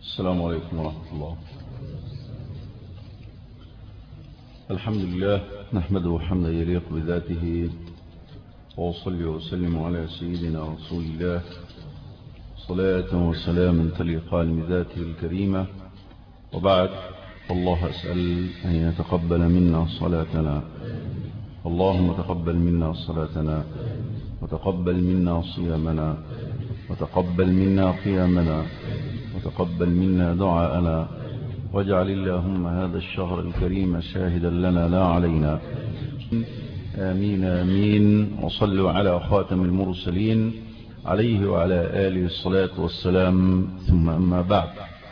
السلام عليكم ورحمة الله الحمد لله نحمده حمدا يليق بذاته وصلي وسلم على سيدنا رسول الله صلاة وسلاما تليقان بذاته الكريمة وبعد الله أسأل أن يتقبل منا صلاتنا اللهم تقبل منا صلاتنا وتقبل منا صيامنا وتقبل منا قيامنا وتقبل منا دعاءنا واجعل اللهم هذا الشهر الكريم شاهدا لنا لا علينا آمين آمين وصلوا على خاتم المرسلين عليه وعلى آله الصلاة والسلام ثم أما بعد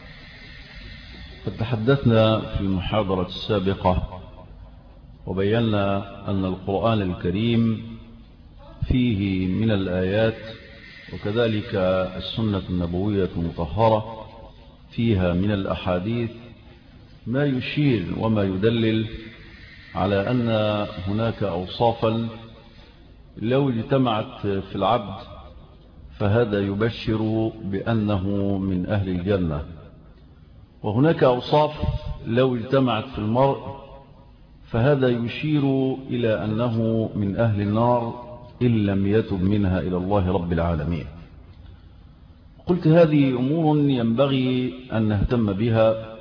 فتحدثنا في المحاضرة السابقة وبينا أن القرآن الكريم فيه من الآيات وكذلك السنة النبوية المطهرة فيها من الأحاديث ما يشير وما يدلل على أن هناك أوصافا لو اجتمعت في العبد فهذا يبشر بأنه من أهل الجنة وهناك أوصاف لو اجتمعت في المرء فهذا يشير إلى أنه من أهل النار إن لم يتب منها إلى الله رب العالمين قلت هذه أمور ينبغي أن نهتم بها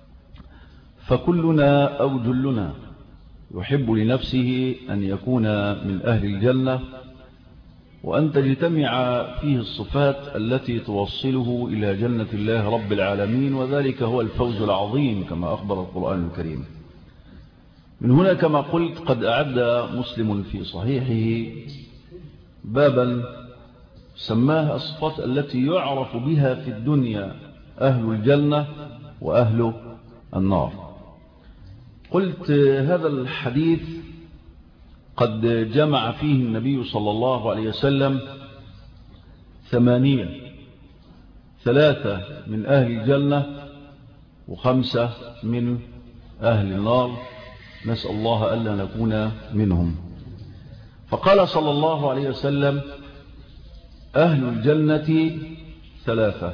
فكلنا أو جلنا يحب لنفسه أن يكون من أهل الجنة وأن تجتمع فيه الصفات التي توصله إلى جنة الله رب العالمين وذلك هو الفوز العظيم كما أخبر القرآن الكريم من هنا كما قلت قد أعد مسلم في صحيحه بابا سماها الصفات التي يعرف بها في الدنيا أهل الجنة وأهل النار قلت هذا الحديث قد جمع فيه النبي صلى الله عليه وسلم ثمانية ثلاثة من أهل الجنة وخمسة من أهل النار نسأل الله ألا نكون منهم فقال صلى الله عليه وسلم أهل الجنة ثلاثة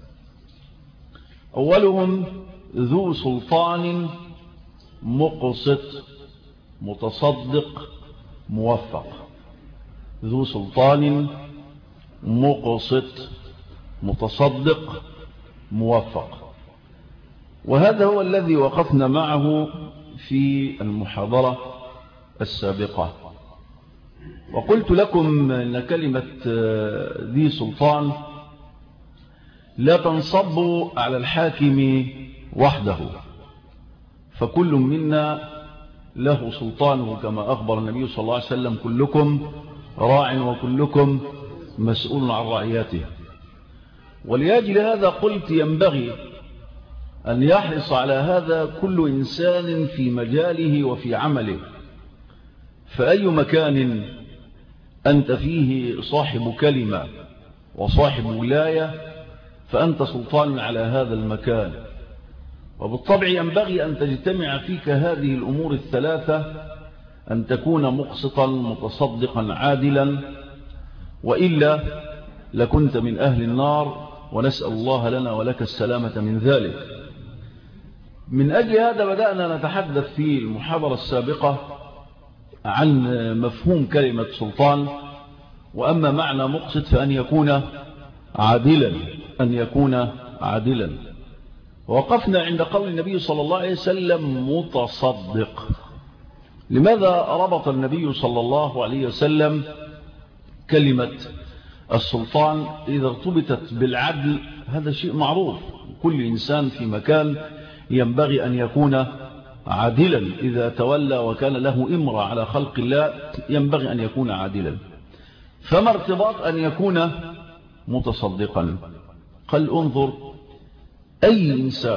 أولهم ذو سلطان مقسط متصدق موفق ذو سلطان مقسط متصدق موفق وهذا هو الذي وقفنا معه في المحاضرة السابقة وقلت لكم أن كلمة ذي سلطان لا تنصب على الحاكم وحده فكل منا له سلطانه كما أخبر النبي صلى الله عليه وسلم كلكم راع وكلكم مسؤول عن رعياته ولياجل هذا قلت ينبغي أن يحرص على هذا كل إنسان في مجاله وفي عمله فأي مكان أنت فيه صاحب كلمة وصاحب ولاية فأنت سلطان على هذا المكان وبالطبع ينبغي أن تجتمع فيك هذه الأمور الثلاثة أن تكون مقسطا متصدقا عادلا وإلا لكنت من أهل النار ونسأل الله لنا ولك السلامة من ذلك من أجل هذا بدأنا نتحدث في المحاضرة السابقة عن مفهوم كلمة سلطان وأما معنى مقسط فأن يكون عادلا أن يكون عادلا وقفنا عند قول النبي صلى الله عليه وسلم متصدق لماذا ربط النبي صلى الله عليه وسلم كلمة السلطان إذا ارتبطت بالعدل هذا شيء معروف كل إنسان في مكان ينبغي أن يكون عادلا إذا تولى وكان له إمرة على خلق الله ينبغي أن يكون عادلا فما ارتباط أن يكون متصدقا قال انظر أي إنسان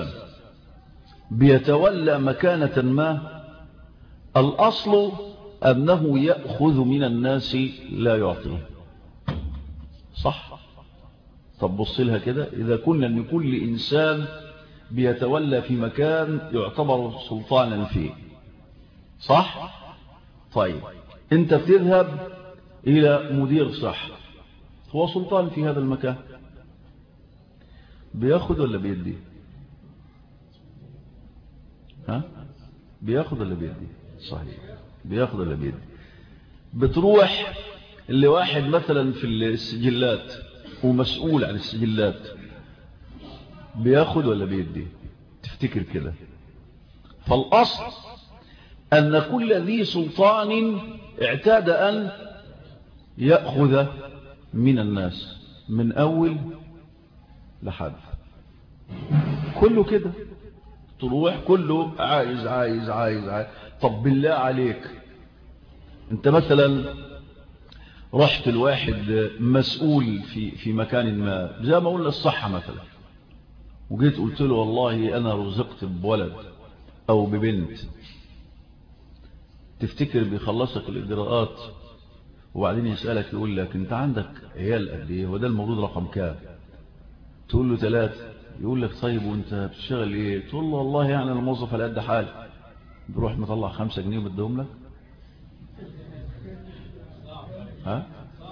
بيتولى مكانة ما الأصل أنه يأخذ من الناس لا يعطيه صح طب بص لها كده إذا كنا أن كل إنسان بيتولى في مكان يعتبر سلطانا فيه صح طيب انت بتذهب الى مدير صح هو سلطان في هذا المكان بياخد ولا بيدي ها بياخد ولا بيدي صحيح بياخد ولا بيدي بتروح اللي واحد مثلا في السجلات ومسؤول عن السجلات بياخد ولا بيدي تفتكر كده فالأصل أن كل ذي سلطان اعتاد أن يأخذ من الناس من أول لحد كله كده تروح كله عايز عايز عايز عايز طب بالله عليك انت مثلا رحت الواحد مسؤول في في مكان ما زي ما قلنا الصحة مثلا وجيت قلت له والله أنا رزقت بولد أو ببنت تفتكر بيخلصك الإجراءات وبعدين يسألك يقول لك أنت عندك عيال قد إيه وده المولود رقم كام تقول له ثلاثة يقول لك طيب وانت بتشتغل ايه تقول له والله يعني انا موظف على قد حالي بروح مطلع خمسة جنيه وبدهم لك ها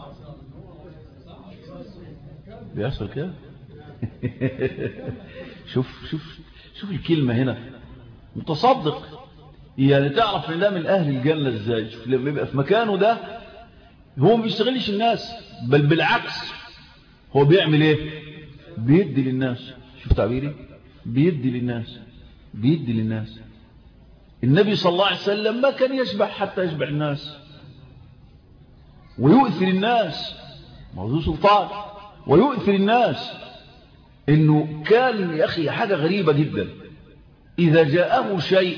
بيحصل كده شوف شوف شوف الكلمة هنا متصدق يعني تعرف ان ده من اهل الجنة ازاي شوف لما يبقى في مكانه ده هو ما بيشتغلش الناس بل بالعكس هو بيعمل ايه بيدي للناس شوف تعبيري بيدي للناس بيدي للناس النبي صلى الله عليه وسلم ما كان يشبع حتى يشبع الناس ويؤثر الناس موضوع سلطان ويؤثر الناس انه كان يا اخي حاجة غريبة جدا اذا جاءه شيء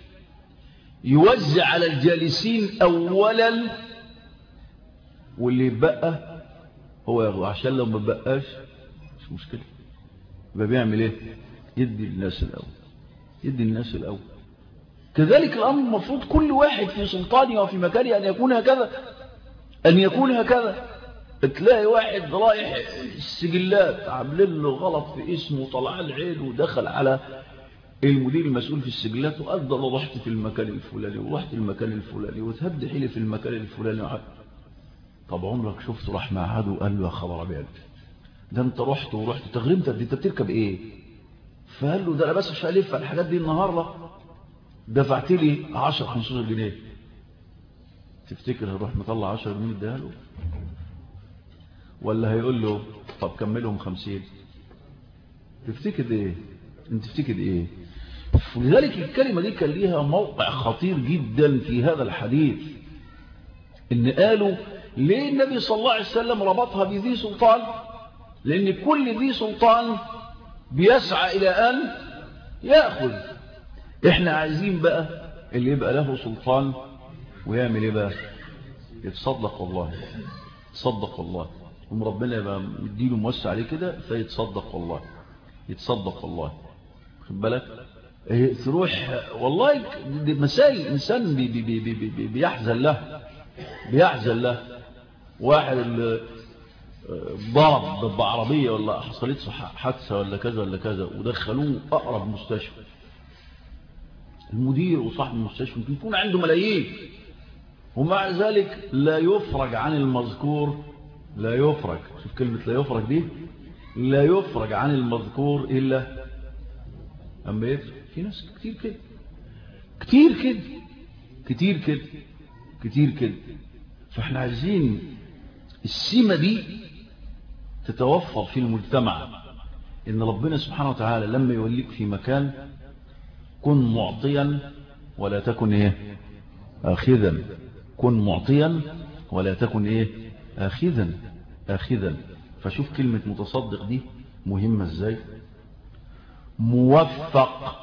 يوزع على الجالسين اولا واللي يبقى هو ياخده عشان لو ما بقاش مش مشكلة يبقى بيعمل ايه يدي للناس الاول يدي للناس الاول كذلك الامر المفروض كل واحد في سلطانه وفي مكانه ان يكون هكذا ان يكون هكذا تلاقي واحد رايح السجلات عاملين له غلط في اسمه وطلع العين ودخل على المدير المسؤول في السجلات وقال ده انا رحت في المكان الفلاني ورحت المكان الفلاني وتهد حيلي في المكان الفلاني طب عمرك شفت راح معهد وقال له يا خبر ابيض ده انت رحت ورحت تغرمت انت بتركب ايه فقال له ده انا بس مش هلف على الحاجات دي النهارده دفعت لي 10 15 جنيه تفتكر هيروح مطلع 10 جنيه اديها له ولا هيقول له طب كملهم 50 تفتكر ايه انت تفتكر ايه ولذلك الكلمة دي كان ليها موقع خطير جدا في هذا الحديث ان قالوا ليه النبي صلى الله عليه وسلم ربطها بذي سلطان لان كل ذي سلطان بيسعى الى ان يأخذ احنا عايزين بقى اللي يبقى له سلطان ويعمل ايه بقى يتصدق والله يتصدق والله ثم ربنا يبقى مديله موسع عليه كده فيتصدق والله يتصدق والله خد بالك إيه تروح والله دي مسائل الانسان بي بي بي بي بي بيحزن له بيحزن له واحد اللي ضرب بعربيه ولا حصلت حادثه ولا كذا ولا كذا ودخلوه اقرب مستشفى المدير وصاحب المستشفى ممكن يكون عنده ملايين ومع ذلك لا يفرج عن المذكور لا يفرج شوف كلمة لا يفرج دي لا يفرج عن المذكور إلا أما يفرج في ناس كتير كده كتير كده كتير كده كتير كده فاحنا عايزين السمة دي تتوفر في المجتمع إن ربنا سبحانه وتعالى لما يوليك في مكان كن معطيا ولا تكن ايه اخذا كن معطيا ولا تكن ايه اخذا اخذا فشوف كلمة متصدق دي مهمة ازاي موفق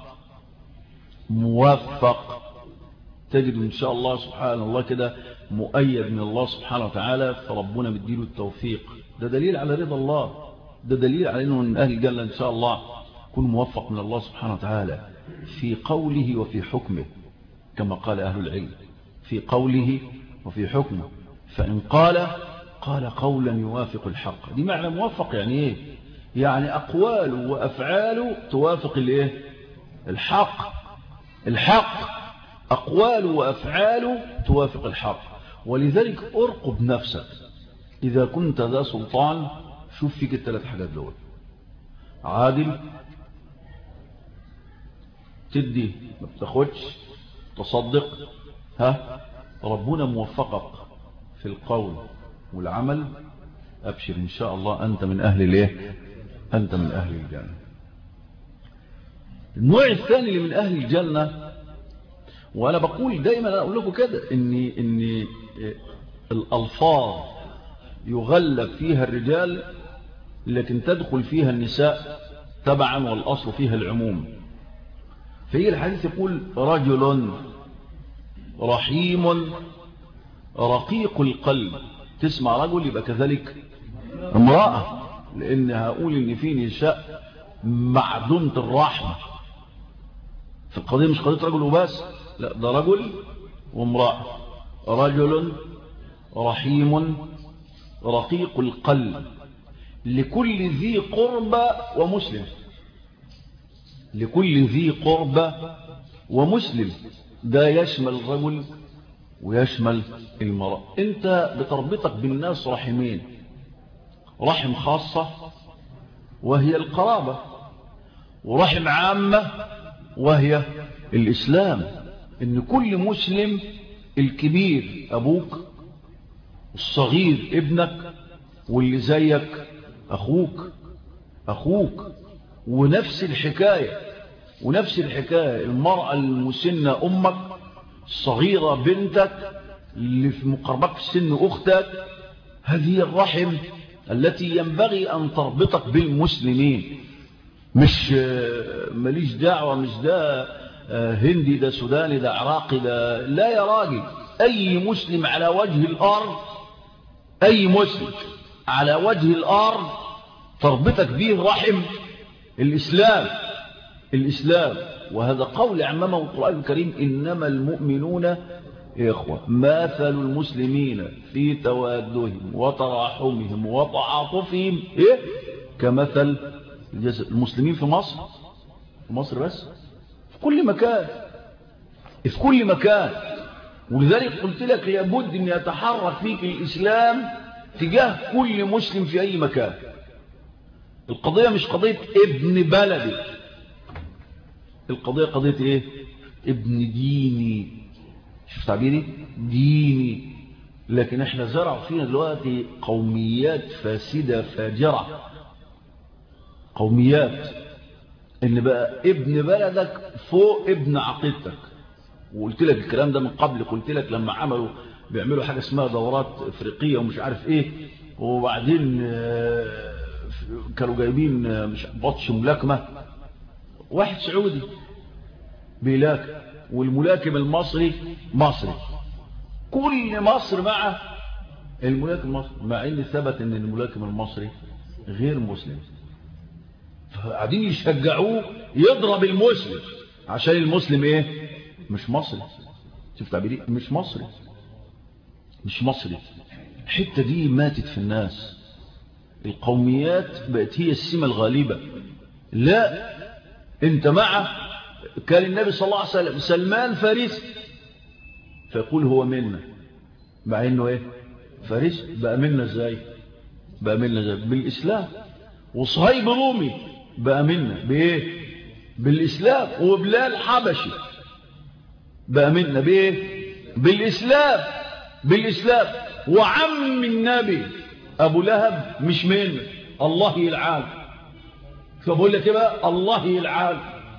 موفق تجد ان شاء الله سبحان الله كده مؤيد من الله سبحانه وتعالى فربنا مديله التوفيق ده دليل على رضا الله ده دليل على انه من اهل الجنة ان شاء الله كن موفق من الله سبحانه وتعالى في قوله وفي حكمه كما قال أهل العلم في قوله وفي حكمه فإن قال قال قولا يوافق الحق دي معنى موفق يعني ايه يعني أقواله وأفعاله توافق الايه الحق الحق أقواله وأفعاله توافق الحق ولذلك أرقب نفسك إذا كنت ذا سلطان شوف فيك الثلاث حاجات دول عادل تدي ما بتاخدش تصدق ها ربنا موفقك في القول والعمل أبشر إن شاء الله أنت من أهل الايه أنت من أهل الجنة النوع الثاني اللي من أهل الجنة وأنا بقول دايما أنا أقول لكم كده إن, إن الألفاظ يغلب فيها الرجال لكن تدخل فيها النساء تبعا والأصل فيها العموم فهي الحديث يقول رجل رحيم رقيق القلب تسمع رجل يبقى كذلك امرأة لأن هقول إن في نساء معدومة الرحمة في القضية مش قضية رجل وبس لا ده رجل وامرأة رجل رحيم رقيق القلب لكل ذي قربة ومسلم لكل ذي قربة ومسلم ده يشمل الرجل ويشمل المرأة انت بتربطك بالناس رحمين رحم خاصة وهي القرابة ورحم عامة وهي الإسلام إن كل مسلم الكبير أبوك الصغير ابنك واللي زيك أخوك أخوك ونفس الحكاية ونفس الحكاية المرأة المسنة أمك الصغيرة بنتك اللي في مقربك في السن أختك هذه الرحم التي ينبغي أن تربطك بالمسلمين مش ماليش دعوة مش ده هندي ده سوداني ده عراقي ده لا يا راجل أي مسلم على وجه الأرض أي مسلم على وجه الأرض تربطك به رحم الإسلام الإسلام وهذا قول عمامه القرآن الكريم إنما المؤمنون يا إخوة مثل المسلمين في توادهم وتراحمهم وتعاطفهم إيه؟ كمثل المسلمين في مصر في مصر بس في كل مكان في كل مكان ولذلك قلت لك لابد أن يتحرك فيك الإسلام تجاه كل مسلم في أي مكان القضية مش قضية ابن بلدي القضية قضية ايه ابن ديني شوف تعبيري ديني لكن احنا زرع فينا دلوقتي قوميات فاسدة فاجرة قوميات ان بقى ابن بلدك فوق ابن عقيدتك وقلت لك الكلام ده من قبل قلت لك لما عملوا بيعملوا حاجة اسمها دورات افريقية ومش عارف ايه وبعدين كانوا جايبين مش بطش ملاكمة واحد سعودي بيلاكم والملاكم المصري مصري كل مصر مع الملاكم المصري مع ان ثبت ان الملاكم المصري غير مسلم فقاعدين يشجعوه يضرب المسلم عشان المسلم ايه مش مصري شوف تعبيري مش مصري مش مصري الحته دي ماتت في الناس القوميات بقت هي السمة الغالبة لا انت مع كان النبي صلى الله عليه وسلم سلمان فارسي فيقول هو منا مع انه ايه فارسي بقى منا ازاي بقى منا ازاي بالاسلام وصهيب رومي بقى منا بايه بالاسلام وبلال حبشي بقى منا بايه بالاسلام بالاسلام وعم النبي ابو لهب مش منه الله يلعان فبقول لك ايه بقى الله يلعان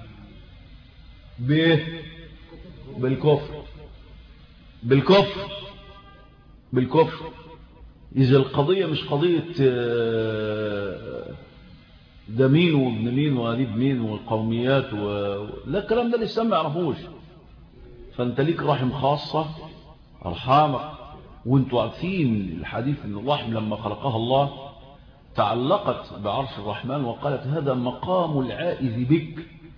بايه بالكفر بالكفر بالكفر اذا القضيه مش قضيه ده مين وابن مين وقريب مين والقوميات و... لا الكلام ده لسه ما يعرفوش فانت ليك رحم خاصه ارحامك وانتوا عارفين الحديث ان الرحم لما خلقها الله تعلقت بعرش الرحمن وقالت هذا مقام العائذ بك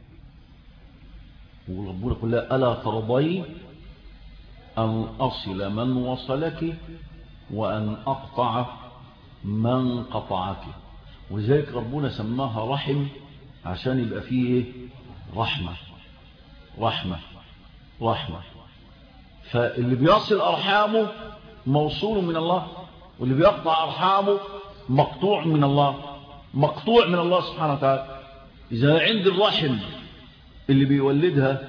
وربنا يقول لها ألا ترضي أن أصل من وصلك وأن أقطع من قطعك وذلك ربنا سماها رحم عشان يبقى فيه رحمة رحمة رحمة فاللي بيصل أرحامه موصول من الله واللي بيقطع أرحامه مقطوع من الله مقطوع من الله سبحانه وتعالى إذا عند الرحم اللي بيولدها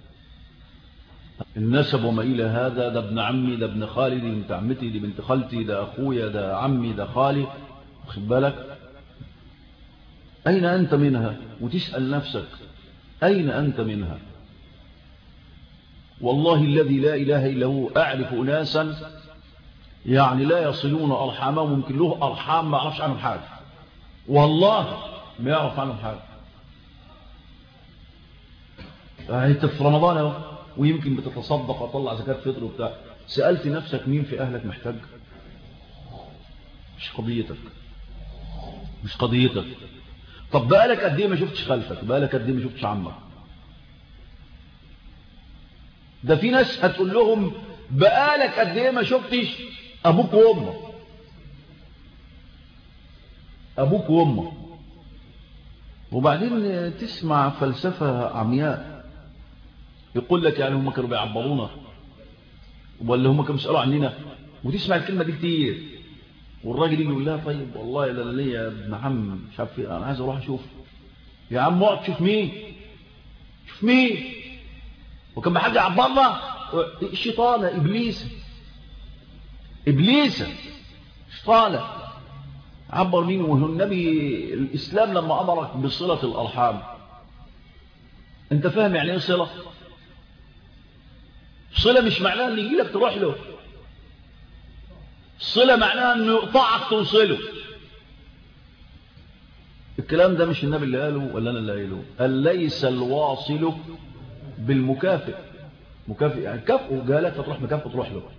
النسب وما إلى هذا ده ابن عمي ده ابن خالي دي بنت عمتي دي بنت خالتي ده أخويا ده عمي ده خالي واخد بالك أين أنت منها وتسأل نفسك أين أنت منها والله الذي لا إله إلا هو أعرف أناسا يعني لا يصلون أرحامهم ممكن له أرحام ما أعرفش عنهم حاجة والله ما يعرف عنهم حاجة انت في رمضان اهو ويمكن بتتصدق وتطلع زكاة فطر وبتاع سألت نفسك مين في أهلك محتاج مش قضيتك مش قضيتك طب بقالك قد ايه ما شفتش خلفك بقالك قد ايه ما شفتش عمك ده في ناس هتقول لهم بقالك قد ايه ما شفتش ابوك وامك ابوك وامك وبعدين تسمع فلسفة عمياء يقول لك يعني هم كانوا بيعبرونا ولا هم كانوا بيسألوا عننا وتسمع الكلمة دي كتير والراجل يجي يقول لها طيب والله لا لا ليا ابن عم مش عارف ايه انا عايز اروح اشوف يا عم اقعد شوف مين شوف مين وكان بحاجة يعبرنا الشيطانة ابليس ابليس شيطانة عبر مين وهو النبي الاسلام لما امرك بصلة الارحام انت فاهم يعني ايه صلة صلة مش معناها ان يجي لك تروح له صلة معناها انه يقطعك توصله الكلام ده مش النبي اللي قاله ولا انا اللي قايله قال ليس الواصل بالمكافئ مكافئ يعني كافئه جالك فتروح مكافئ تروح له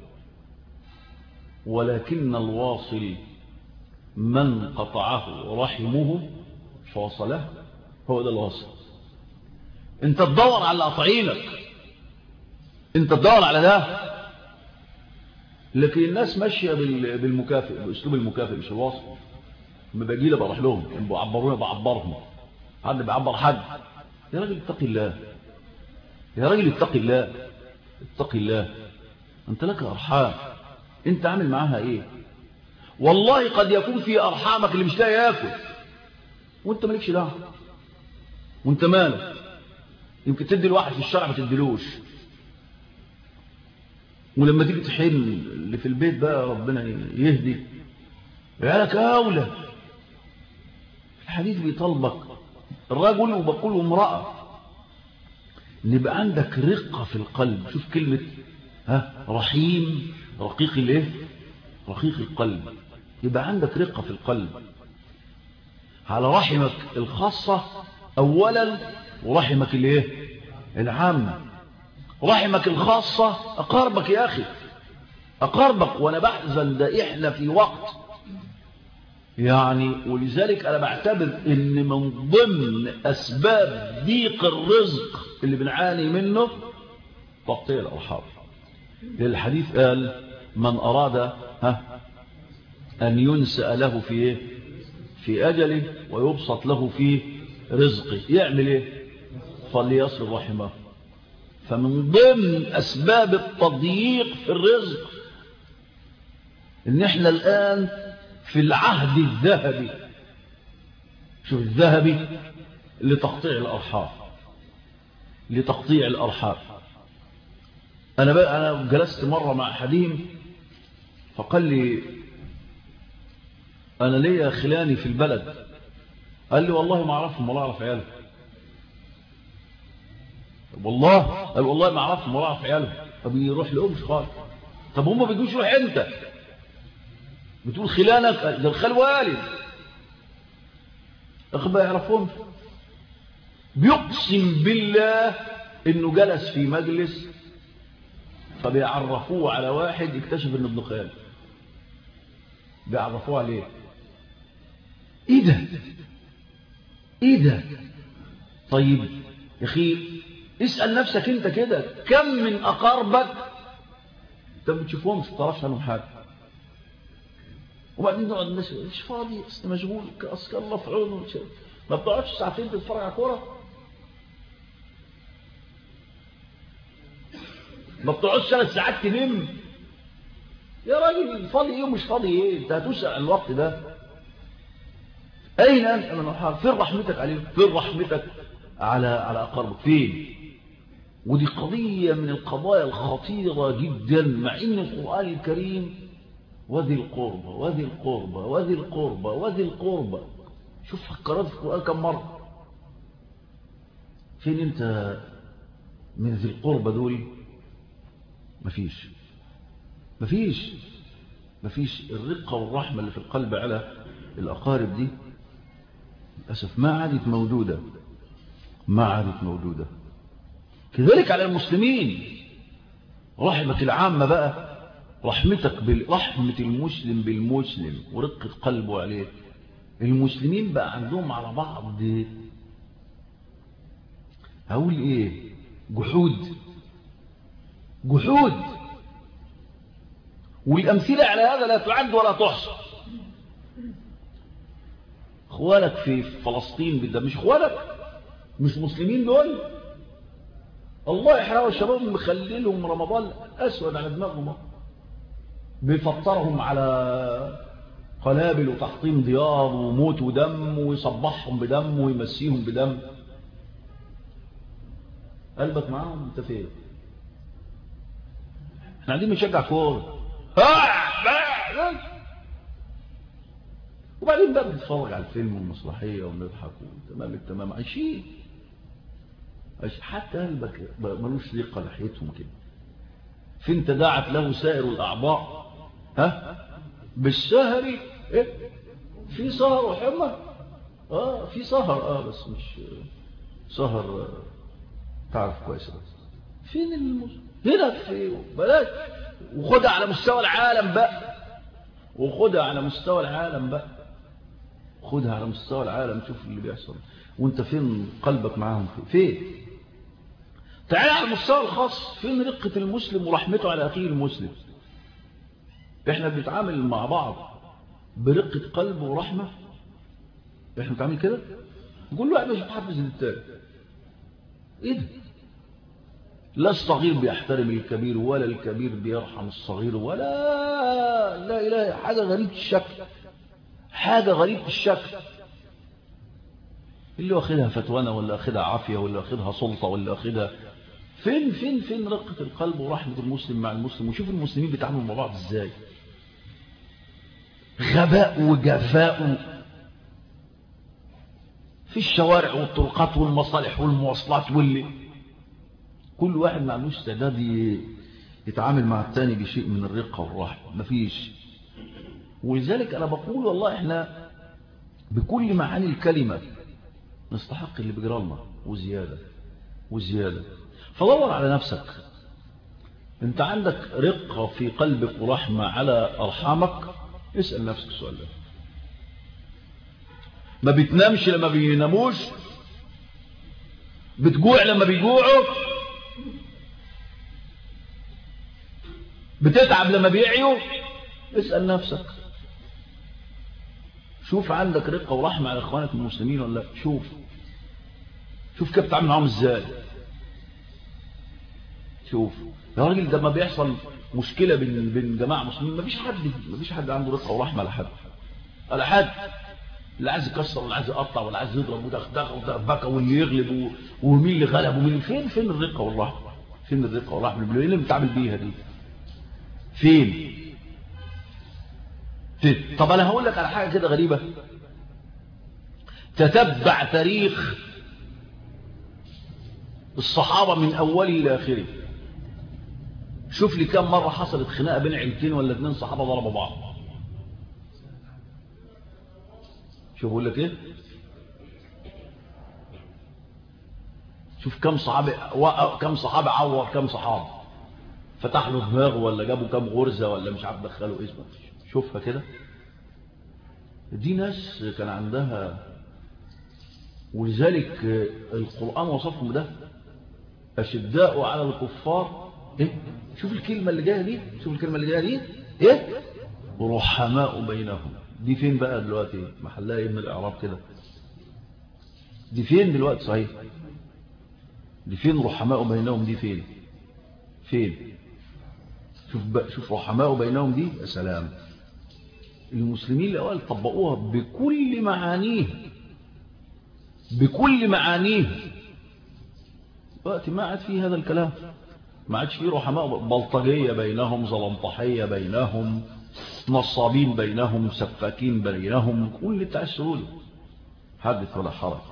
ولكن الواصل من قطعه رحمه فوصله هو ده الواصل انت تدور على قطعينك انت تدور على ده لكن الناس ماشية بالمكافئ بأسلوب المكافئ مش الواصل لما باجي لي بروح لهم ان بيعبروني بعبرهم حد بيعبر حد يا راجل اتقي الله يا راجل اتقي الله اتقي الله انت لك ارحام انت عامل معاها ايه والله قد يكون في ارحامك اللي مش لاقي ياكل وانت مالكش دعوه وانت مالك يمكن تدي الواحد في الشارع ما تديلوش ولما تيجي تحن اللي في البيت بقى ربنا يهدي يالك أولى الحديث بيطلبك الرجل وبقول امرأة ان يبقى عندك رقة في القلب شوف كلمة ها رحيم رقيق الايه رقيق القلب يبقى عندك رقة في القلب على رحمك الخاصة اولا ورحمك الايه العامة رحمك الخاصة أقاربك يا أخي أقاربك وأنا بحزن ده إحنا في وقت يعني ولذلك أنا بعتبر إن من ضمن أسباب ضيق الرزق اللي بنعاني منه تقطيع الأرحام الحديث قال من أراد ها أن ينسأ له في إيه؟ في أجله ويبسط له في رزقه يعمل إيه فليصل رحمه فمن ضمن أسباب التضييق في الرزق إن إحنا الآن في العهد الذهبي شوف الذهبي لتقطيع الأرحام لتقطيع الأرحام أنا بقى أنا جلست مرة مع حديم فقال لي أنا ليا خلاني في البلد قال لي والله ما أعرفهم ولا أعرف عيالهم والله قال والله ما اعرفش ما اعرف عيالهم طب يروح لهمش خالص طب هم ما بيجوش روح انت بتقول خلانك ده الخال والد اخ ما يعرفهمش بيقسم بالله انه جلس في مجلس فبيعرفوه على واحد يكتشف انه ابن خال بيعرفوه عليه ايه ده ايه ده طيب يا اخي اسأل نفسك انت كده كم من اقاربك انت ما بتشوفهمش ما تعرفش عنهم حاجه وبعدين نقعد الناس مش فاضي اصل مشغول اصل الله في عونه ما بتقعدش ساعتين تتفرج على كوره ما بتقعدش ثلاث ساعات تنم يا راجل فاضي ايه ومش فاضي ايه انت هتسأل الوقت ده أين أنت من أرحام فين رحمتك عليهم فين رحمتك على على أقربك فين ودي قضية من القضايا الخطيرة جدا مع أن القرآن الكريم وذي القربة وذي القربة وذي القربة وذي القربة شوف فكرات في القرآن كم مرة فين انت من ذي القربة دول مفيش مفيش مفيش الرقة والرحمة اللي في القلب على الأقارب دي للأسف ما عادت موجودة ما عادت موجودة كذلك على المسلمين رحمة العامة بقى رحمتك برحمة المسلم بالمسلم ورقة قلبه عليه المسلمين بقى عندهم على بعض هقول ايه جحود جحود والأمثلة على هذا لا تعد ولا تحصى اخوانك في فلسطين بالده مش اخوانك مش مسلمين دول الله يحرقوا الشباب مخللهم رمضان أسود على دماغهم بيفطرهم على قنابل وتحطيم ديار وموت ودم ويصبحهم بدم ويمسيهم بدم قلبك معاهم انت فين احنا قاعدين بنشجع كوره وبعدين بقى بنتفرج على الفيلم والمسرحيه ونضحك وتمام التمام عايشين حتى قلبك ملوش ثقه ناحيتهم كده فين تداعت له سائر الاعضاء ها بالسهر ايه في سهر وحمى اه في سهر اه بس مش سهر آه تعرف كويس بس فين المسلم هنا في بلاش وخدها على مستوى العالم بقى وخدها على مستوى العالم بقى خدها على مستوى العالم شوف اللي بيحصل وانت فين قلبك معاهم فين تعال على المستوى الخاص فين رقة المسلم ورحمته على أخيه المسلم احنا بنتعامل مع بعض برقة قلب ورحمة احنا بنتعامل كده كل واحد مش محفز للتاني ايه ده لا الصغير بيحترم الكبير ولا الكبير بيرحم الصغير ولا لا إله حاجة غريبة الشكل حاجة غريبة الشكل اللي واخدها فتوانة ولا واخدها عافية ولا واخدها سلطة ولا واخدها فين فين فين رقة القلب ورحمة المسلم مع المسلم وشوف المسلمين بيتعاملوا مع بعض ازاي غباء وجفاء في الشوارع والطرقات والمصالح والمواصلات واللي كل واحد ما عندوش استعداد يتعامل مع الثاني بشيء من الرقة والرحمة مفيش ولذلك أنا بقول والله إحنا بكل معاني الكلمة نستحق اللي بيجرى لنا وزيادة وزيادة فدور على نفسك انت عندك رقة في قلبك ورحمة على أرحامك اسأل نفسك السؤال ده ما بتنامش لما بيناموش بتجوع لما بيجوعوا بتتعب لما بيعيوا اسأل نفسك شوف عندك رقة ورحمة على اخوانك المسلمين ولا شوف شوف كيف بتعامل معاهم ازاي شوف يا راجل ده ما بيحصل مشكلة بين بين جماعة مسلمين ما فيش حد ما فيش حد عنده رقة ورحمة على حد على حد اللي عايز يكسر واللي عايز يقطع واللي عايز يضرب ودغدغه ودغبكه واللي يغلب ومين اللي غلب ومين فين فين الرقة والرحمة فين الرقة والرحمة اللي بنتعامل بيها دي فين طب انا هقول لك على حاجة كده غريبة تتبع تاريخ الصحابة من اوله الى اخره شوف لي كم مرة حصلت خناقة بين عيلتين ولا اتنين صحابة ضربوا بعض شوف بقول لك ايه شوف كم صحابي كم صحابي عور كم صحابي فتح له دماغه ولا جابوا كم غرزة ولا مش عارف دخلوا اسمه شوفها كده دي ناس كان عندها ولذلك القرآن وصفهم ده أشداء على الكفار إيه؟ شوف الكلمة اللي جاية دي شوف الكلمة اللي جاية دي إيه رحماء بينهم دي فين بقى دلوقتي محلها ايه من الإعراب كده دي فين دلوقتي صحيح دي فين رحماء بينهم دي فين فين شوف بقى شوف رحماء بينهم دي يا سلام المسلمين الأوائل طبقوها بكل معانيه بكل معانيه وقت ما عاد فيه هذا الكلام ما عادش فيه رحماء بلطجية بينهم زلنطحية بينهم نصابين بينهم سفاكين بينهم كل اللي بتاع السهولة حدث ولا حرج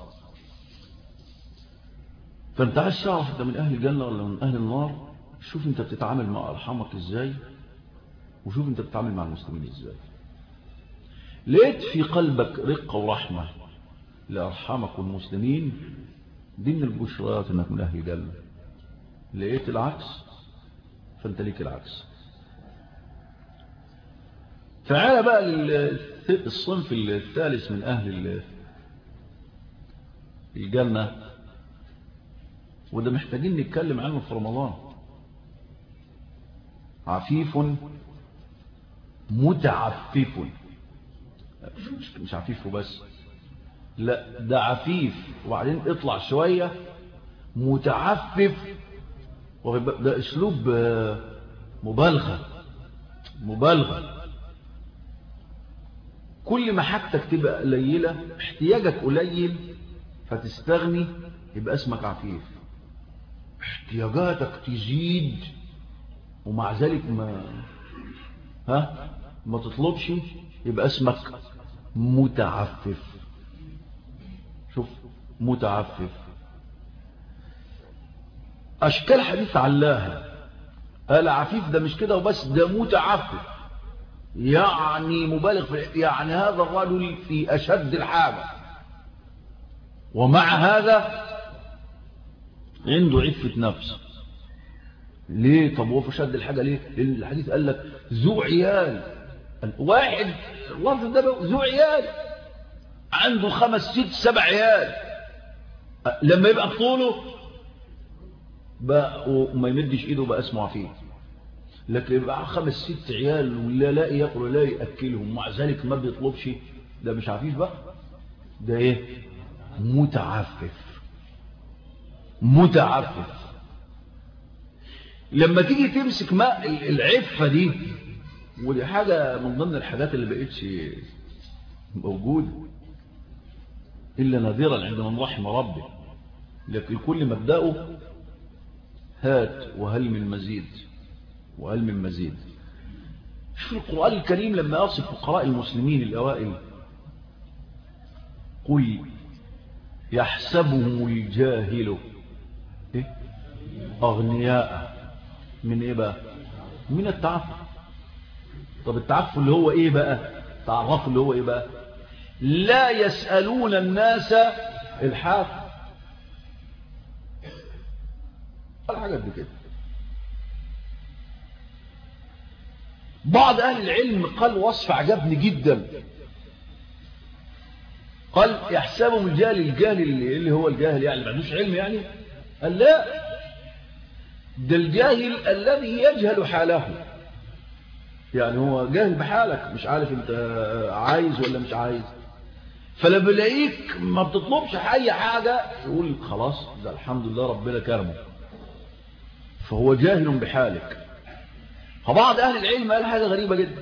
فانت عايز تعرف انت من اهل الجنة ولا من اهل النار شوف انت بتتعامل مع ارحامك ازاي وشوف انت بتتعامل مع المسلمين ازاي لقيت في قلبك رقة ورحمة لأرحامك والمسلمين دي من البشرات انك من اهل الجنة لقيت العكس فانت ليك العكس تعال بقى للصنف الثالث من أهل الجنة وده محتاجين نتكلم عنه في رمضان عفيف متعفف مش عفيف وبس لا ده عفيف وبعدين اطلع شوية متعفف ده اسلوب مبالغة مبالغة كل ما حاجتك تبقى قليلة احتياجك قليل فتستغني يبقى اسمك عفيف احتياجاتك تزيد ومع ذلك ما ها ما تطلبش يبقى اسمك متعفف شوف متعفف اشكال حديث علاها قال عفيف ده مش كده وبس ده متعفف يعني مبالغ في يعني هذا الرجل في اشد الحاجة ومع هذا عنده عفة نفس ليه طب هو في شد الحاجة ليه لأن الحديث قال لك ذو عيال واحد اللفظ ده ذو عيال عنده خمس ست سبع عيال لما يبقى طوله بقى وما يمدش ايده بقى اسمه عفيف لكن يبقى خمس ست عيال ولا لا ياكل ولا ياكلهم مع ذلك ما بيطلبش ده مش عفيف بقى ده ايه متعفف متعفف لما تيجي تمسك ماء العفة دي ودي حاجة من ضمن الحاجات اللي بقتش موجودة إلا نادرا عند من رحم ربه لكن كل مبدأه هات وهل من مزيد وهل من مزيد شوف القرآن الكريم لما يصف فقراء المسلمين الأوائل قل يحسبهم الجاهل إيه؟ أغنياء من إيه بقى من التعفف طب التعفف اللي هو إيه بقى تعرفوا اللي هو إيه بقى لا يسألون الناس الحاف الحاجات دي كده بعض أهل العلم قال وصف عجبني جدا قال يحسبهم الجاهل الجاهل اللي هو الجاهل يعني ما عندوش علم يعني قال لا ده الجاهل الذي يجهل حاله يعني هو جاهل بحالك مش عارف انت عايز ولا مش عايز فلما بلاقيك ما بتطلبش اي حاجة يقول خلاص ده الحمد لله ربنا كرمه فهو جاهل بحالك فبعض اهل العلم قال حاجة غريبة جدا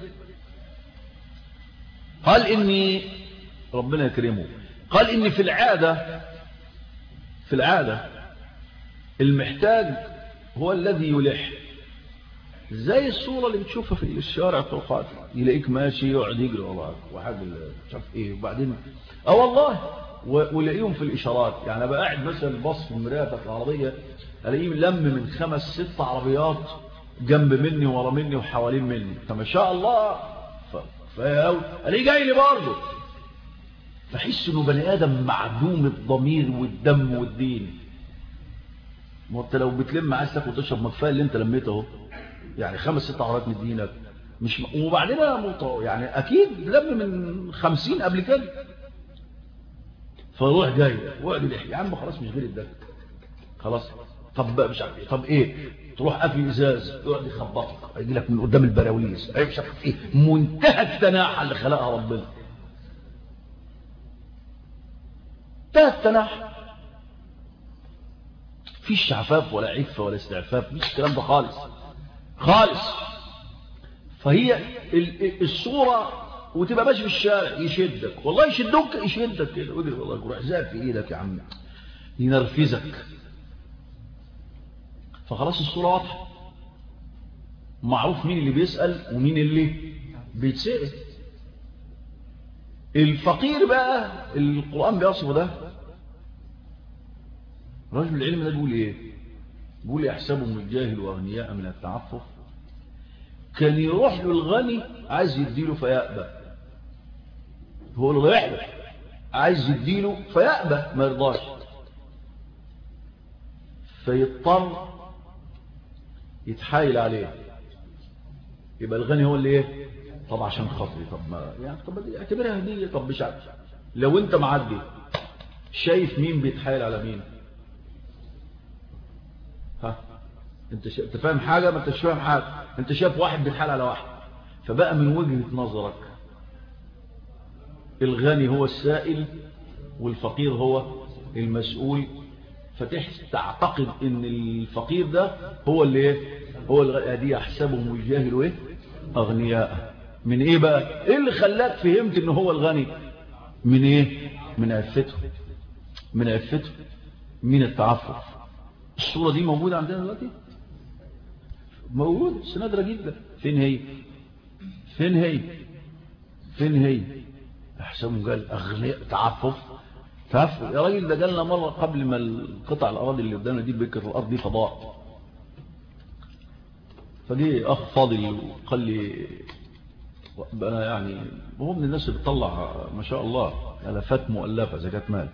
قال اني ربنا يكرمه قال ان في العادة في العادة المحتاج هو الذي يلح زي الصورة اللي بتشوفها في الشارع طرقات يلاقيك ماشي يقعد يجري وراك وحاجة مش عارف ايه وبعدين اه والله ولاقيهم في الاشارات يعني ابقى قاعد مثلا باص في المرايه بتاعت العربيه الاقيه لم من خمس ست عربيات جنب مني ورا مني وحوالين مني فما شاء الله ف... الاقيه جاي لي برضه فحس انه بني ادم معدوم الضمير والدم والدين ما انت لو بتلم عايز تاكل وتشرب ما كفايه اللي انت لميته اهو يعني خمس ست عربيات من دينك مش م... وبعدين يعني اكيد لم من خمسين قبل كده فروح جاي وقعد يلحي يا عم خلاص مش غير الدك خلاص طب بقى مش عارف ايه طب ايه تروح قافل ازاز يقعد يخبطك يجي لك من قدام البراويز ايه مش عارف ايه منتهى التناحه اللي خلقها ربنا منتهى التناحه فيش عفاف ولا عفه ولا استعفاف مش الكلام ده خالص خالص فهي الصوره وتبقى ماشي في الشارع يشدك والله يشدك يشدك كده واجري والله روح زاد في ايدك يا عم ينرفزك فخلاص الصورة واضحة معروف مين اللي بيسأل ومين اللي بيتسأل الفقير بقى القرآن بيصفه ده رجل العلم ده بيقول ايه بيقول يحسبهم الجاهل واغنياء من التعفف كان يروح له الغني عايز يديله فيأبى هو اللي رايح له عايز يديله فيأبى ما يرضاش فيضطر يتحايل عليه يبقى الغني هو اللي ايه طب عشان خاطري طب ما يعني طب دي اعتبرها هديه طب مش عارف لو انت معدي شايف مين بيتحايل على مين ها انت شا... انت فاهم حاجه ما انتش فاهم حاجه انت شايف واحد بيتحايل على واحد فبقى من وجهه نظرك الغني هو السائل والفقير هو المسؤول فتعتقد ان الفقير ده هو اللي ايه هو الغني يحسبهم الجاهل ايه اغنياء من ايه بقى ايه اللي خلاك فهمت ان هو الغني من ايه من عفته من عفته من التعفف الصورة دي موجودة عندنا دلوقتي موجودة بس نادرة جدا فين هي فين هي فين هي احسن قال اغنياء تعفف تعفف يا راجل ده جالنا مرة قبل ما القطع الاراضي اللي قدامنا دي بكر الارض دي فضاء فجي اخ فاضل وقال لي انا يعني هو من الناس اللي بتطلع ما شاء الله الافات مؤلفه زكاه مال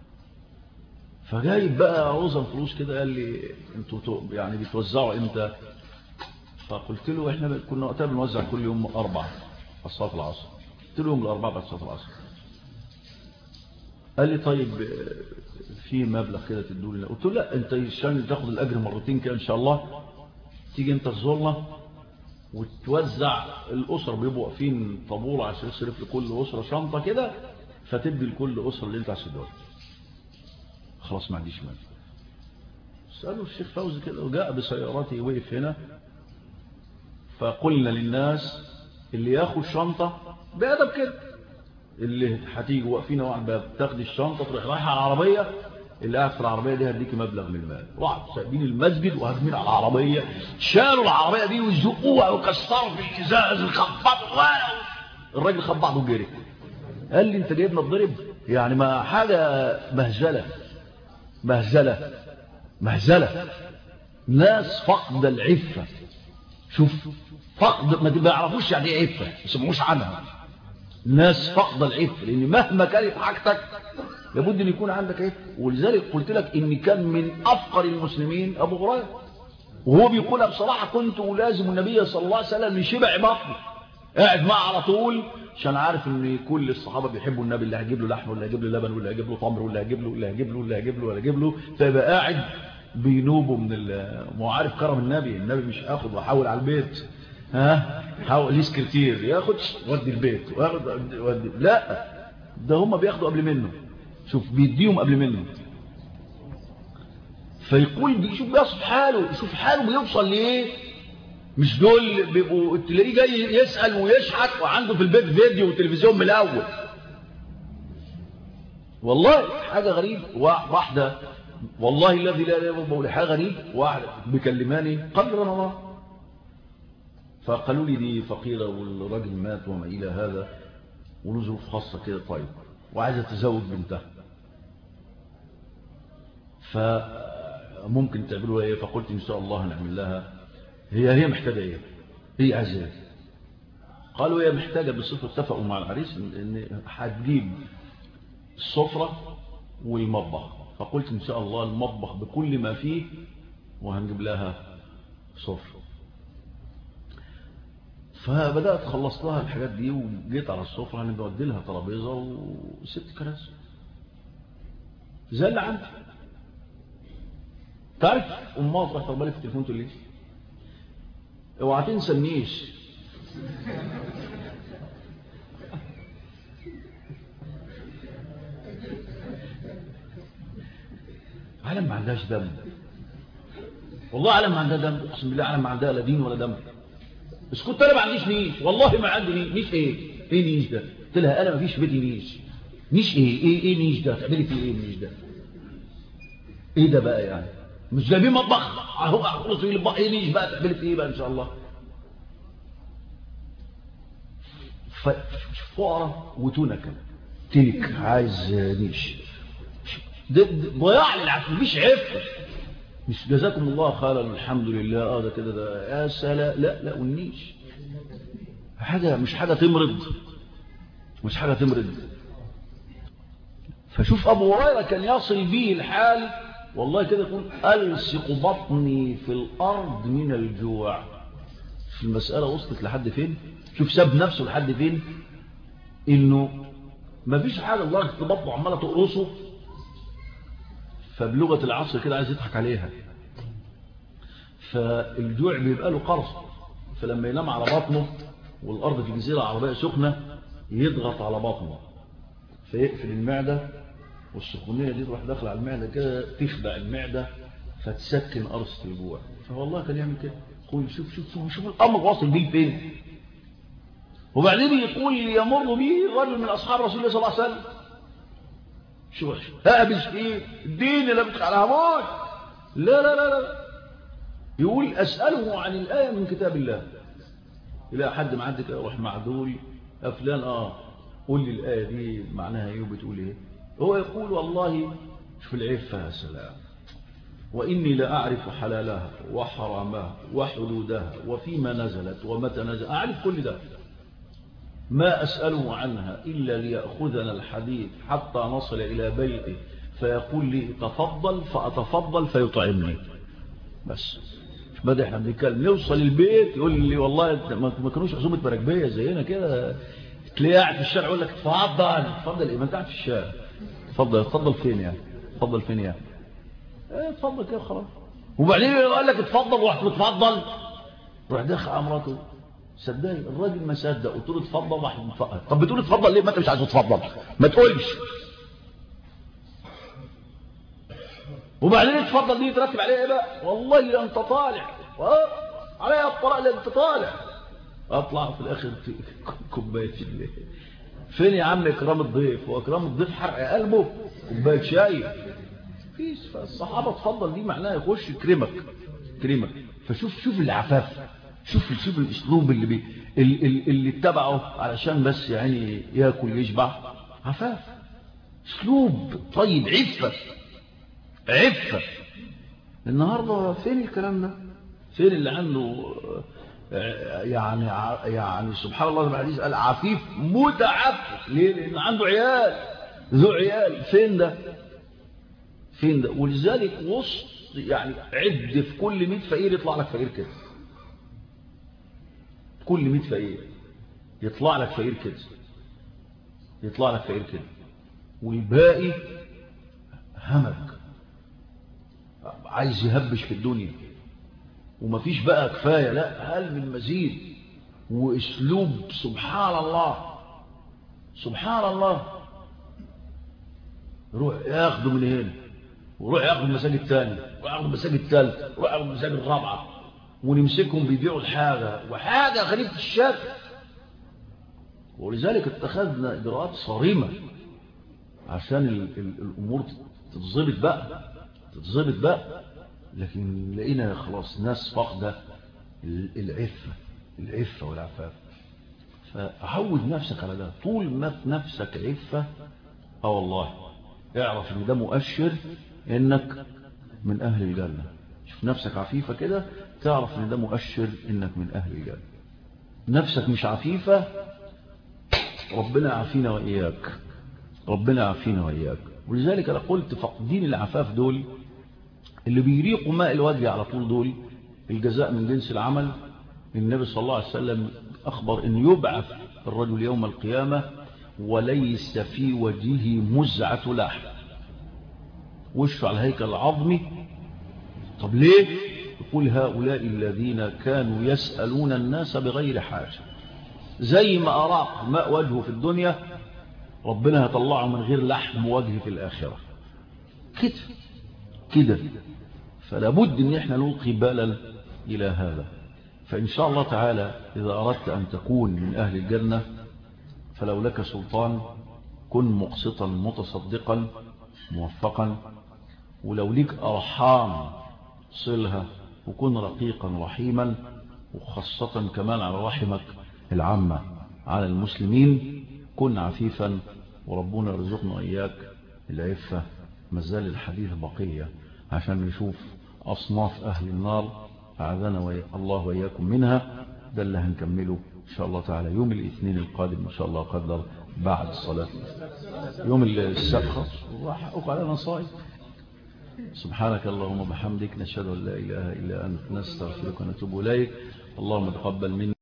فجايب بقى عوزا فلوس كده قال لي انتوا يعني بتوزعوا امتى فقلت له احنا كنا وقتها بنوزع كل يوم اربع صلاه العصر قلت له يوم الاربعاء بعد صلاه العصر قال لي طيب في مبلغ كده تدولي قلت له لا انت عشان تاخد الاجر مرتين كده ان شاء الله تيجي انت تزورنا وتوزع الأسر بيبقوا واقفين طابور عشان يصرف لكل أسرة شنطة كده فتدي لكل أسرة اللي انت عايز تدوها خلاص ما عنديش مال سألوا الشيخ فوزي كده وجاء بسيارته وقف هنا فقلنا للناس اللي ياخد شنطة بأدب كده اللي هتيجي واقفين على الباب تاخد الشنطة تروح رايحة على العربية اللي قاعد في العربية دي هديك مبلغ من المال راحوا سايبين المسجد وهاجمين على العربية شالوا العربية دي ويزقوها وكسروا في الإزاز وخبطوا الراجل خد بعضه وجري قال لي انت جايبنا تضرب يعني ما حاجة مهزلة مهزلة مهزلة ناس فقد العفة شوف فقد ما يعرفوش يعني ايه عفة ما يسمعوش عنها ناس فقد العفة لان مهما كانت حاجتك لابد ان يكون عندك عفة ولذلك قلت لك ان كان من افقر المسلمين ابو هريره وهو بيقول بصراحة كنت لازم النبي صلى الله عليه وسلم لشبع بطنه قاعد معه على طول عشان عارف ان كل الصحابه بيحبوا النبي اللي هيجيب له لحم ولا هيجيب له لبن ولا هيجيب له تمر ولا هيجيب له ولا هيجيب له ولا هيجيب له ولا هيجيب له فيبقى قاعد بينوبه من ما عارف كرم النبي النبي مش هاخد واحول على البيت ها حاول ليه سكرتير ياخد ودي البيت وياخد ودي لا ده هم بياخدوا قبل منه شوف بيديهم قبل منه فيقول بيشوف بيصف حاله يشوف حاله بيوصل ليه مش دول بيبقوا تلاقيه جاي يسأل ويشحت وعنده في البيت فيديو وتلفزيون من الأول والله حاجة غريبة واحدة والله الذي لا اله الا حاجة غريب واحدة بكلماني قبل رمضان فقالوا لي دي فقيرة والراجل مات وما إلى هذا وله ظروف خاصة كده طيب وعايزة تزوج بنتها فممكن تعملوا ايه فقلت ان شاء الله هنعمل لها هي هي محتاجة ايه هي عايزة ايه قالوا هي محتاجة بصفة اتفقوا مع العريس ان هتجيب السفرة والمطبخ فقلت ان شاء الله المطبخ بكل ما فيه وهنجيب لها سفرة فبدأت خلصت لها الحاجات دي وجيت على السفرة انا بودي لها ترابيزة وست كراسي زي اللي عندي تعرف امها تروح تربالي في التليفون تقول لي اوعى تنسى النيش عالم ما عندهاش دم والله عالم ما عندها دم اقسم بالله عالم ما عندها لا دين ولا دم بس كنت انا ما عنديش نيش والله ما عندي نيش نيش ايه ايه نيش ده قلت لها انا مفيش بيتي نيش نيش ايه ايه ايه نيش ده تعملي فيه ايه نيش ده ايه ده بقى يعني مش جايبين مطبخ اهو خلص في المطبخ ايه نيش بقى تعملي فيه ايه بقى ان شاء الله فقرة وتونة كمان تلك عايز نيش ضياع للعفو مفيش عفة مش جزاكم الله خيرا الحمد لله اه ده كده ده يا سلام لا لا والنيش حاجة مش حاجة تمرض مش حاجة تمرض فشوف أبو هريرة كان يصل به الحال والله كده يقول ألصق بطني في الأرض من الجوع في المسألة وصلت لحد فين شوف ساب نفسه لحد فين إنه ما فيش حاجة الله بطنه عمالة تقرصه فبلغة العصر كده عايز يضحك عليها فالجوع بيبقى له قرص فلما ينام على بطنه والأرض في جزيرة عربية سخنة يضغط على بطنه فيقفل المعدة والسخونية دي تروح داخل على المعدة كده تخدع المعدة فتسكن قرصة الجوع فوالله كان يعمل كده يقول شوف شوف شوف, شوف الأمر واصل بيه فين وبعدين يقول يمر به رجل من أصحاب رسول الله صلى الله عليه وسلم شو هابش ايه الدين اللي بتخ على هموت لا لا لا لا يقول أسأله عن الآية من كتاب الله إلى حد معدي كده روح معدول يا فلان آه قول لي الآية دي معناها إيه وبتقول إيه هو يقول والله شوف العفة يا سلام وإني لأعرف حلالها وحرامها وحدودها وفيما نزلت ومتى نزل أعرف كل ده ما أسأله عنها إلا ليأخذنا الحديث حتى نصل إلى بيته فيقول لي تفضل فأتفضل فيطعمني بس بدأ احنا بنتكلم نوصل البيت يقول لي والله ما كانوش عزومة مراكبية زينا كده تلاقيه قاعد في الشارع يقول لك اتفضل اتفضل ايه ما انت قاعد في الشارع اتفضل اتفضل فين يعني اتفضل فين يعني ايه اتفضل كده خلاص وبعدين يقول لك اتفضل ورحت بتفضل روح داخل على مراته صدقني الراجل ما صدق قلت له اتفضل راح متفقد طب بتقول اتفضل ليه ما انت مش عايز تتفضل ما تقولش وبعدين اتفضل دي يترتب عليها ايه بقى والله انت طالع عليها الطلاق اللي انت طالع اطلع في الاخر في كوبايه الليل فين يا عم اكرام الضيف واكرام الضيف حرق قلبه كوبايه شاي فيش فالصحابه اتفضل دي معناها يخش كريمك كريمك فشوف شوف العفاف شوف شوف الاسلوب اللي بي اللي, اللي اتبعه علشان بس يعني ياكل يشبع عفاف اسلوب طيب عفه عفه النهارده فين الكلام ده فين اللي عنده يعني يعني سبحان الله الحديث قال عفيف متعفف ليه لان عنده عيال ذو عيال فين ده فين ده ولذلك وسط يعني عد في كل 100 فقير يطلع لك فقير كده كل 100 فقير يطلع لك فقير كده يطلع لك فقير كده والباقي همك عايز يهبش في الدنيا ومفيش بقى كفاية لا هل من مزيد واسلوب سبحان الله سبحان الله روح ياخده من هنا وروح ياخد المساجد الثاني وروح ياخد المساجد الثالثة وروح ياخد المساجد الرابعة ونمسكهم بيبيعوا الحاجة وحاجة غريبة الشكل ولذلك اتخذنا إجراءات صارمة عشان ال ال الأمور تتظبط بقى تتظبط بقى لكن لقينا خلاص ناس فاقدة العفة العفة والعفاف فعود نفسك على ده طول ما في نفسك عفة اه والله اعرف ان ده مؤشر انك من اهل الجنة شوف نفسك عفيفة كده تعرف ان ده مؤشر انك من اهل الجنة نفسك مش عفيفة ربنا عافينا وإياك ربنا عافينا وإياك ولذلك أنا قلت فقدين العفاف دول اللي بيريقوا ماء الوجه على طول دول الجزاء من جنس العمل النبي صلى الله عليه وسلم أخبر أن يبعث الرجل يوم القيامة وليس في وجهه مزعة لحم وشه على الهيكل العظمي طب ليه يقول هؤلاء الذين كانوا يسألون الناس بغير حاجة زي ما أراق ماء وجهه في الدنيا ربنا يطلعه من غير لحم وجه في الآخرة كده كده فلا بد ان احنا نلقي بالا الى هذا فان شاء الله تعالى اذا اردت ان تكون من اهل الجنة فلو لك سلطان كن مقسطا متصدقا موفقا ولو ليك أرحام صلها وكن رقيقا رحيما وخاصة كمان على رحمك العامة على المسلمين كن عفيفا وربنا يرزقنا إياك العفة مازال الحديث بقية عشان نشوف أصناف أهل النار أعاذنا الله وإياكم منها ده اللي هنكمله إن شاء الله تعالى يوم الاثنين القادم إن شاء الله قدر بعد الصلاة يوم السبت وحقق على نصائب سبحانك اللهم وبحمدك نشهد أن لا إله إلا أنت نستغفرك ونتوب إليك اللهم تقبل منا